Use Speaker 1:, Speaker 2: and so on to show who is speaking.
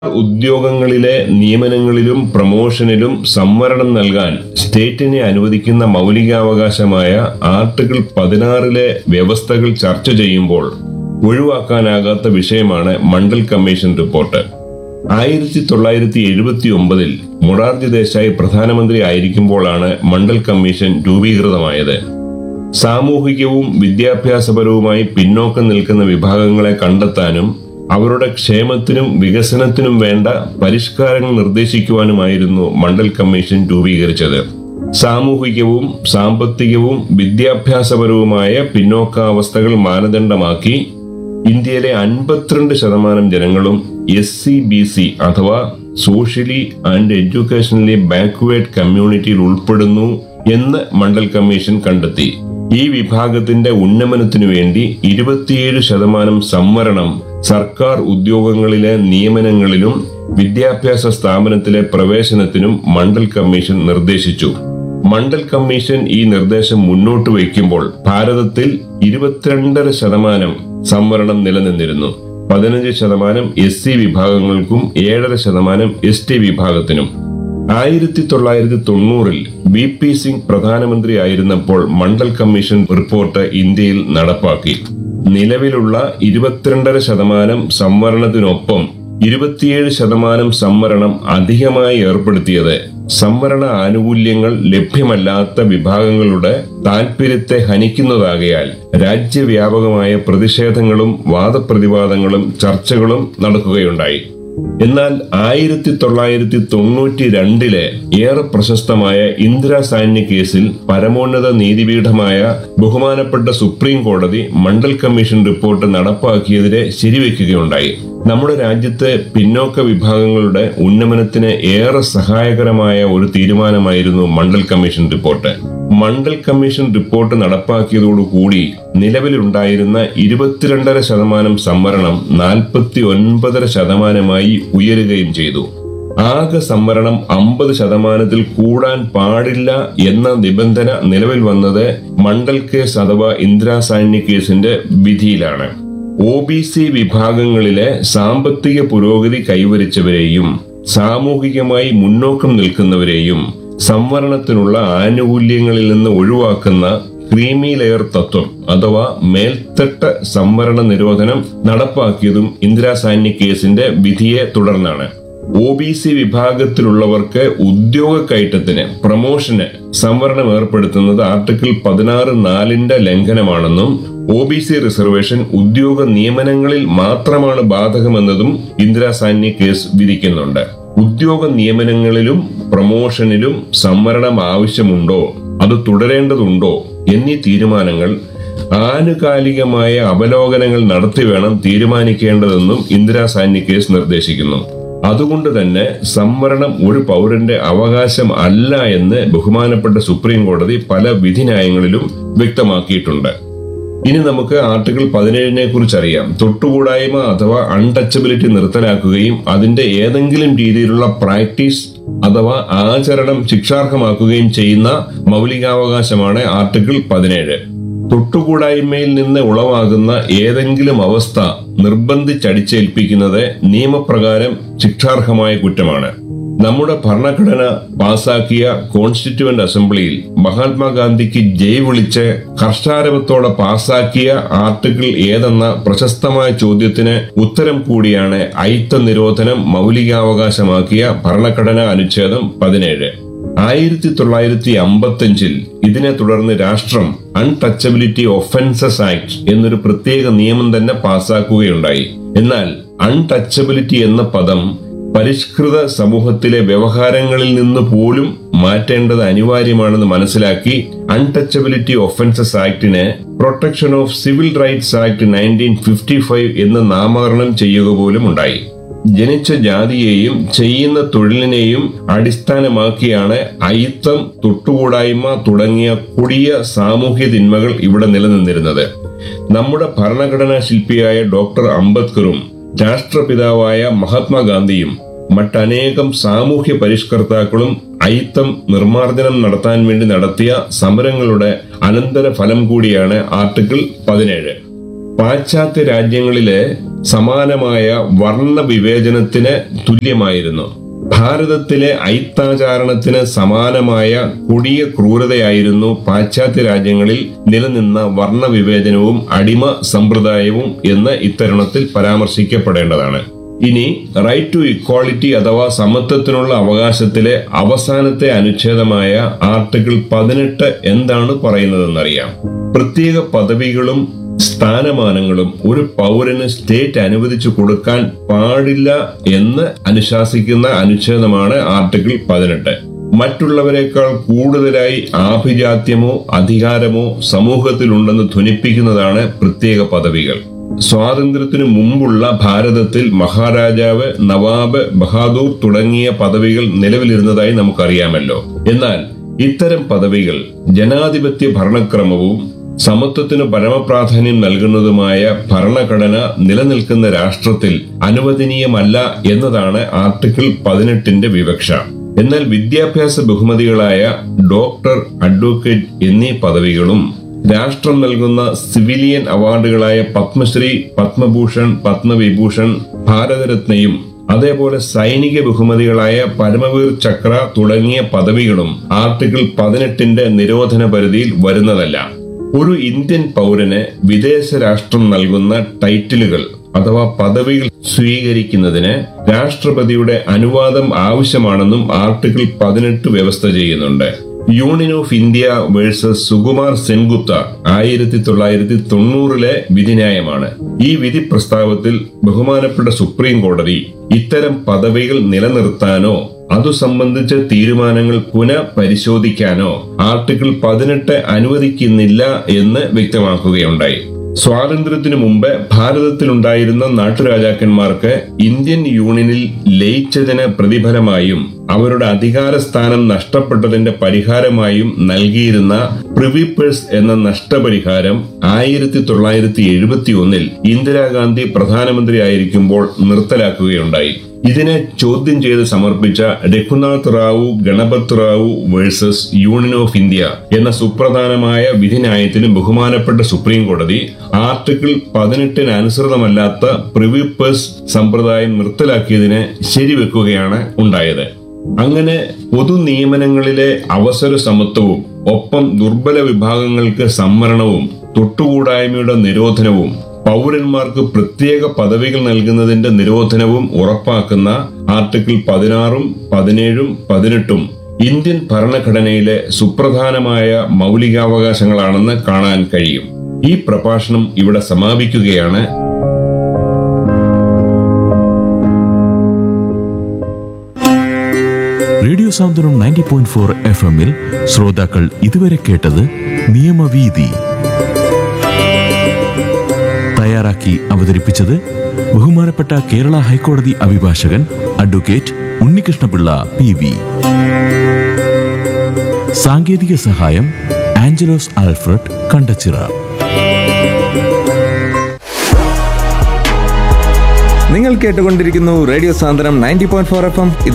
Speaker 1: ഉദ്യോഗങ്ങളിലെ നിയമനങ്ങളിലും പ്രമോഷനിലും സംവരണം നൽകാൻ സ്റ്റേറ്റിനെ അനുവദിക്കുന്ന മൗലികാവകാശമായ ആർട്ടിക്കിൾ പതിനാറിലെ വ്യവസ്ഥകൾ ചർച്ച ചെയ്യുമ്പോൾ ഒഴിവാക്കാനാകാത്ത വിഷയമാണ് മണ്ഡൽ കമ്മീഷൻ റിപ്പോർട്ട് ആയിരത്തി തൊള്ളായിരത്തി എഴുപത്തി ഒമ്പതിൽ മൊറാർജി ദേശായി പ്രധാനമന്ത്രി ആയിരിക്കുമ്പോഴാണ് മണ്ഡൽ കമ്മീഷൻ രൂപീകൃതമായത് സാമൂഹികവും വിദ്യാഭ്യാസപരവുമായി പിന്നോക്കം നിൽക്കുന്ന വിഭാഗങ്ങളെ കണ്ടെത്താനും അവരുടെ ക്ഷേമത്തിനും വികസനത്തിനും വേണ്ട പരിഷ്കാരങ്ങൾ നിർദ്ദേശിക്കുവാനുമായിരുന്നു മണ്ഡൽ കമ്മീഷൻ രൂപീകരിച്ചത് സാമൂഹികവും സാമ്പത്തികവും വിദ്യാഭ്യാസപരവുമായ പിന്നോക്കാവസ്ഥകൾ മാനദണ്ഡമാക്കി ഇന്ത്യയിലെ അൻപത്തിരണ്ട് ശതമാനം ജനങ്ങളും എസ് സി ബി സി അഥവാ സോഷ്യലി ആൻഡ് എഡ്യൂക്കേഷണലി ബാക്ക്വേർഡ് കമ്മ്യൂണിറ്റിയിൽ ഉൾപ്പെടുന്നു എന്ന് മണ്ഡൽ കമ്മീഷൻ കണ്ടെത്തി ഈ വിഭാഗത്തിന്റെ ഉന്നമനത്തിനു വേണ്ടി ഇരുപത്തിയേഴ് ശതമാനം സംവരണം സർക്കാർ ഉദ്യോഗങ്ങളിലെ നിയമനങ്ങളിലും വിദ്യാഭ്യാസ സ്ഥാപനത്തിലെ പ്രവേശനത്തിനും മണ്ഡൽ കമ്മീഷൻ നിർദ്ദേശിച്ചു മണ്ഡൽ കമ്മീഷൻ ഈ നിർദ്ദേശം മുന്നോട്ട് വയ്ക്കുമ്പോൾ ഭാരതത്തിൽ ഇരുപത്തിരണ്ടര ശതമാനം സംവരണം നിലനിന്നിരുന്നു പതിനഞ്ച് ശതമാനം എസ് സി വിഭാഗങ്ങൾക്കും ഏഴര ശതമാനം എസ് ടി വിഭാഗത്തിനും ആയിരത്തി തൊള്ളായിരത്തി തൊണ്ണൂറിൽ വി പി സിംഗ് പ്രധാനമന്ത്രി ആയിരുന്നപ്പോൾ മണ്ഡൽ കമ്മീഷൻ റിപ്പോർട്ട് ഇന്ത്യയിൽ നടപ്പാക്കി നിലവിലുള്ള ഇരുപത്തിരണ്ടര ശതമാനം സംവരണത്തിനൊപ്പം ഇരുപത്തിയേഴ് ശതമാനം സംവരണം അധികമായി ഏർപ്പെടുത്തിയത് സംവരണ ആനുകൂല്യങ്ങൾ ലഭ്യമല്ലാത്ത വിഭാഗങ്ങളുടെ താൽപര്യത്തെ ഹനിക്കുന്നതാകയാൽ രാജ്യവ്യാപകമായ പ്രതിഷേധങ്ങളും വാദപ്രതിവാദങ്ങളും ചർച്ചകളും നടക്കുകയുണ്ടായി എന്നാൽ ആയിരത്തി തൊള്ളായിരത്തി തൊണ്ണൂറ്റി രണ്ടിലെ ഏറെ പ്രശസ്തമായ ഇന്ദിരാ സാന്യ കേസിൽ പരമോന്നത നീതിപീഠമായ ബഹുമാനപ്പെട്ട സുപ്രീം കോടതി മണ്ഡൽ കമ്മീഷൻ റിപ്പോർട്ട് നടപ്പാക്കിയതിനെ ശരിവെക്കുകയുണ്ടായി നമ്മുടെ രാജ്യത്തെ പിന്നോക്ക വിഭാഗങ്ങളുടെ ഉന്നമനത്തിന് ഏറെ സഹായകരമായ ഒരു തീരുമാനമായിരുന്നു Mandal commission report Mandal commission report നടപ്പാക്കിയതോടുകൂടി നിലവിലുണ്ടായിരുന്ന ഇരുപത്തിരണ്ടര ശതമാനം സംവരണം നാൽപ്പത്തി ഒൻപതര ശതമാനമായി ഉയരുകയും ചെയ്തു ആകെ സംവരണം അമ്പത് ശതമാനത്തിൽ കൂടാൻ പാടില്ല എന്ന നിബന്ധന നിലവിൽ വന്നത് മണ്ഡൽ കേസ് അഥവാ ഇന്ദിരാ സാന്യ കേസിന്റെ വിധിയിലാണ് ഒ ബി സി വിഭാഗങ്ങളിലെ സാമ്പത്തിക പുരോഗതി കൈവരിച്ചവരെയും സാമൂഹികമായി മുന്നോക്കം നിൽക്കുന്നവരെയും സംവരണത്തിനുള്ള ആനുകൂല്യങ്ങളിൽ നിന്ന് ഒഴിവാക്കുന്ന ക്രീമി ലെയർ തത്വം അഥവാ മേൽത്തട്ട സംവരണ നിരോധനം നടപ്പാക്കിയതും ഇന്ദിരാ സാന്യ കേസിന്റെ വിധിയെ തുടർന്നാണ് ഒ ബി സി വിഭാഗത്തിലുള്ളവർക്ക് ഉദ്യോഗ കയറ്റത്തിന് പ്രമോഷന് സംവരണം ഏർപ്പെടുത്തുന്നത് ആർട്ടിക്കിൾ പതിനാറ് നാലിന്റെ ലംഘനമാണെന്നും ഒ ബി സി റിസർവേഷൻ ഉദ്യോഗ നിയമനങ്ങളിൽ മാത്രമാണ് ബാധകമെന്നതും ഇന്ദിരാ സാന്യ കേസ് വിധിക്കുന്നുണ്ട് ഉദ്യോഗ നിയമനങ്ങളിലും പ്രമോഷനിലും സംവരണം ആവശ്യമുണ്ടോ അത് തുടരേണ്ടതുണ്ടോ എന്നീ തീരുമാനങ്ങൾ ആനുകാലികമായ അവലോകനങ്ങൾ നടത്തി വേണം തീരുമാനിക്കേണ്ടതെന്നും ഇന്ദിരാ സാന്യ കേസ് നിർദ്ദേശിക്കുന്നു അതുകൊണ്ട് തന്നെ സംവരണം ഒരു പൗരന്റെ അവകാശം അല്ല എന്ന് ബഹുമാനപ്പെട്ട സുപ്രീം കോടതി പല വിധിന്യായങ്ങളിലും വ്യക്തമാക്കിയിട്ടുണ്ട് ഇനി നമുക്ക് ആർട്ടിക്കിൾ പതിനേഴിനെ കുറിച്ച് അറിയാം തൊട്ടുകൂടായ്മ അഥവാ അൺടച്ചബിലിറ്റി നിർത്തലാക്കുകയും അതിന്റെ ഏതെങ്കിലും രീതിയിലുള്ള പ്രാക്ടീസ് അഥവാ ആചരണം ശിക്ഷാർഹമാക്കുകയും ചെയ്യുന്ന മൗലികാവകാശമാണ് ആർട്ടിക്കിൾ പതിനേഴ് തൊട്ടുകൂടായ്മയിൽ നിന്ന് ഉളവാകുന്ന ഏതെങ്കിലും അവസ്ഥ നിർബന്ധിച്ചടിച്ചേൽപ്പിക്കുന്നത് നിയമപ്രകാരം ശിക്ഷാർഹമായ കുറ്റമാണ് നമ്മുടെ ഭരണഘടന പാസാക്കിയ കോൺസ്റ്റിറ്റ്യൂവന്റ് അസംബ്ലിയിൽ മഹാത്മാഗാന്ധിക്ക് ജയ് വിളിച്ച് ഹർഷാരവത്തോടെ പാസാക്കിയ ആർട്ടിക്കിൾ ഏതെന്ന പ്രശസ്തമായ ചോദ്യത്തിന് ഉത്തരം കൂടിയാണ് അയിത്ത നിരോധനം മൗലികാവകാശമാക്കിയ ഭരണഘടനാ അനുച്ഛേദം പതിനേഴ് ആയിരത്തി തൊള്ളായിരത്തി അമ്പത്തഞ്ചിൽ ഇതിനെ തുടർന്ന് രാഷ്ട്രം അൺടച്ചബിലിറ്റി ഒഫൻസസ് ആക്ട് എന്നൊരു പ്രത്യേക നിയമം തന്നെ പാസാക്കുകയുണ്ടായി എന്നാൽ അൺടച്ചബിലിറ്റി എന്ന പദം പരിഷ്കൃത സമൂഹത്തിലെ വ്യവഹാരങ്ങളിൽ നിന്ന് പോലും മാറ്റേണ്ടത് അനിവാര്യമാണെന്ന് മനസ്സിലാക്കി അൺടച്ചബിലിറ്റി ഒഫൻസസ് ആക്ടിനെ protection of civil rights act nineteen fifty five എന്ന് നാമകരണം ചെയ്യുക പോലും ഉണ്ടായി ജനിച്ച ജാതിയെയും ചെയ്യുന്ന തൊഴിലിനെയും അടിസ്ഥാനമാക്കിയാണ് അയിത്തം തൊട്ടുകൂടായ്മ തുടങ്ങിയ കൊടിയ സാമൂഹ്യ തിന്മകൾ ഇവിടെ നിലനിന്നിരുന്നത് നമ്മുടെ ഭരണഘടനാ ശില്പിയായ ഡോക്ടർ അംബേദ്കറും രാഷ്ട്രപിതാവായ മഹാത്മാഗാന്ധിയും മറ്റനേകം സാമൂഹ്യ പരിഷ്കർത്താക്കളും അയിത്തം നിർമ്മാർജ്ജനം നടത്താൻ വേണ്ടി നടത്തിയ സമരങ്ങളുടെ അനന്തര ഫലം കൂടിയാണ് ആർട്ടിക്കിൾ പതിനേഴ് പാശ്ചാത്യ രാജ്യങ്ങളിലെ സമാനമായ വർണ്ണ വിവേചനത്തിന് തുല്യമായിരുന്നു ഭാരതത്തിലെ ഐത്താചാരണത്തിന് സമാനമായ കൊടിയ ക്രൂരതയായിരുന്നു പാശ്ചാത്യ രാജ്യങ്ങളിൽ നിലനിന്ന വർണ്ണ വിവേചനവും അടിമ സമ്പ്രദായവും എന്ന് ഇത്തരുണത്തിൽ പരാമർശിക്കപ്പെടേണ്ടതാണ് ഇനി റൈറ്റ് ടു ഇക്വാളിറ്റി അഥവാ സമത്വത്തിനുള്ള അവകാശത്തിലെ അവസാനത്തെ അനുച്ഛേദമായ ആർട്ടിക്കിൾ പതിനെട്ട് എന്താണ് പറയുന്നതെന്നറിയാം പ്രത്യേക പദവികളും സ്ഥാനമാനങ്ങളും ഒരു പൗരന് സ്റ്റേറ്റ് അനുവദിച്ചു കൊടുക്കാൻ പാടില്ല എന്ന് അനുശാസിക്കുന്ന അനുച്ഛേദമാണ് ആർട്ടിക്കിൾ പതിനെട്ട് മറ്റുള്ളവരെക്കാൾ കൂടുതലായി ആഭിജാത്യമോ അധികാരമോ സമൂഹത്തിലുണ്ടെന്ന് ധ്വനിപ്പിക്കുന്നതാണ് പ്രത്യേക പദവികൾ സ്വാതന്ത്ര്യത്തിനു മുമ്പുള്ള ഭാരതത്തിൽ മഹാരാജാവ് നവാബ് ബഹാദൂർ തുടങ്ങിയ പദവികൾ നിലവിലിരുന്നതായി നമുക്കറിയാമല്ലോ എന്നാൽ ഇത്തരം പദവികൾ ജനാധിപത്യ ഭരണക്രമവും സമത്വത്തിന് പരമപ്രാധാന്യം നൽകുന്നതുമായ ഭരണഘടന നിലനിൽക്കുന്ന രാഷ്ട്രത്തിൽ അനുവദനീയമല്ല എന്നതാണ് ആർട്ടിക്കിൾ പതിനെട്ടിന്റെ വിവക്ഷ എന്നാൽ വിദ്യാഭ്യാസ ബഹുമതികളായ ഡോക്ടർ അഡ്വക്കേറ്റ് എന്നീ പദവികളും രാഷ്ട്രം നൽകുന്ന സിവിലിയൻ അവാർഡുകളായ പത്മശ്രീ പത്മഭൂഷൺ പത്മവിഭൂഷൺ ഭാരതരത്നയും അതേപോലെ സൈനിക ബഹുമതികളായ പരമവീർ ചക്ര തുടങ്ങിയ പദവികളും ആർട്ടിക്കിൾ പതിനെട്ടിന്റെ നിരോധന പരിധിയിൽ വരുന്നതല്ല ഒരു ഇന്ത്യൻ പൗരന് വിദേശ രാഷ്ട്രം നൽകുന്ന ടൈറ്റിലുകൾ അഥവാ പദവികൾ സ്വീകരിക്കുന്നതിന് രാഷ്ട്രപതിയുടെ അനുവാദം ആവശ്യമാണെന്നും ആർട്ടിക്കിൾ പതിനെട്ട് വ്യവസ്ഥ ചെയ്യുന്നുണ്ട് union of India versus Sukumar Sengupta ആയിരത്തി തൊള്ളായിരത്തി തൊണ്ണൂറിലെ വിധിന്യായമാണ് ഈ വിധി പ്രസ്താവത്തിൽ ബഹുമാനപ്പെട്ട സുപ്രീം കോടതി ഇത്തരം പദവികൾ നിലനിർത്താനോ അതു സംബന്ധിച്ച തീരുമാനങ്ങൾ പുനഃപരിശോധിക്കാനോ ആർട്ടിക്കിൾ പതിനെട്ട് അനുവദിക്കുന്നില്ല എന്ന് വ്യക്തമാക്കുകയുണ്ടായി സ്വാതന്ത്ര്യത്തിനു മുമ്പ് ഭാരതത്തിലുണ്ടായിരുന്ന നാട്ടുരാജാക്കന്മാർക്ക് ഇന്ത്യൻ യൂണിയനിൽ ലയിച്ചതിന് പ്രതിഫലമായും അവരുടെ അധികാര സ്ഥാനം നഷ്ടപ്പെട്ടതിന്റെ പരിഹാരമായും നൽകിയിരുന്ന പ്രിവിപ്പേഴ്സ് എന്ന നഷ്ടപരിഹാരം ആയിരത്തി തൊള്ളായിരത്തി എഴുപത്തി ഒന്നിൽ ഇന്ദിരാഗാന്ധി പ്രധാനമന്ത്രിയായിരിക്കുമ്പോൾ നിർത്തലാക്കുകയുണ്ടായി ഇതിനെ ചോദ്യം ചെയ്ത് സമർപ്പിച്ച Raghunath Rao Ganpat Rao versus union of India എന്ന സുപ്രധാനമായ വിധിന്യായത്തിന് ബഹുമാനപ്പെട്ട സുപ്രീം കോടതി ആർട്ടിക്കിൾ പതിനെട്ടിന് അനുസൃതമല്ലാത്ത പ്രിവിപ്പേഴ്സ് സമ്പ്രദായം നിർത്തലാക്കിയതിനെ ശരിവെക്കുകയാണ് ഉണ്ടായത് അങ്ങനെ പൊതു നിയമനങ്ങളിലെ അവസര സമത്വവും ഒപ്പം ദുർബല വിഭാഗങ്ങൾക്ക് സംവരണവും തൊട്ടുകൂടായ്മയുടെ നിരോധനവും പൗരന്മാർക്ക് പ്രത്യേക പദവികൾ നൽകുന്നതിന്റെ നിരോധനവും ഉറപ്പാക്കുന്ന ആർട്ടിക്കിൾ പതിനാറും പതിനേഴും പതിനെട്ടും ഇന്ത്യൻ ഭരണഘടനയിലെ സുപ്രധാനമായ മൗലികാവകാശങ്ങളാണെന്ന് കാണാൻ കഴിയും ഈ പ്രഭാഷണം ഇവിടെ സമാപിക്കുകയാണ്
Speaker 2: radio Santhwanam ninety point four F എമ്മിൽ ശ്രോതാക്കൾ ഇതുവരെ കേട്ടത് നിയമവീതി തയ്യാറാക്കി അവതരിപ്പിച്ചത് ബഹുമാനപ്പെട്ട കേരള ഹൈക്കോടതി അഭിഭാഷകൻ അഡ്വക്കേറ്റ് ഉണ്ണികൃഷ്ണപിള്ള പി വി സാങ്കേതിക സഹായം ആഞ്ചലോസ് ആൽഫ്രഡ് കണ്ടച്ചിറ
Speaker 3: നിങ്ങൾ കേട്ടുകൊണ്ടിരിക്കുന്നു radio Santhwanam ninety point four F M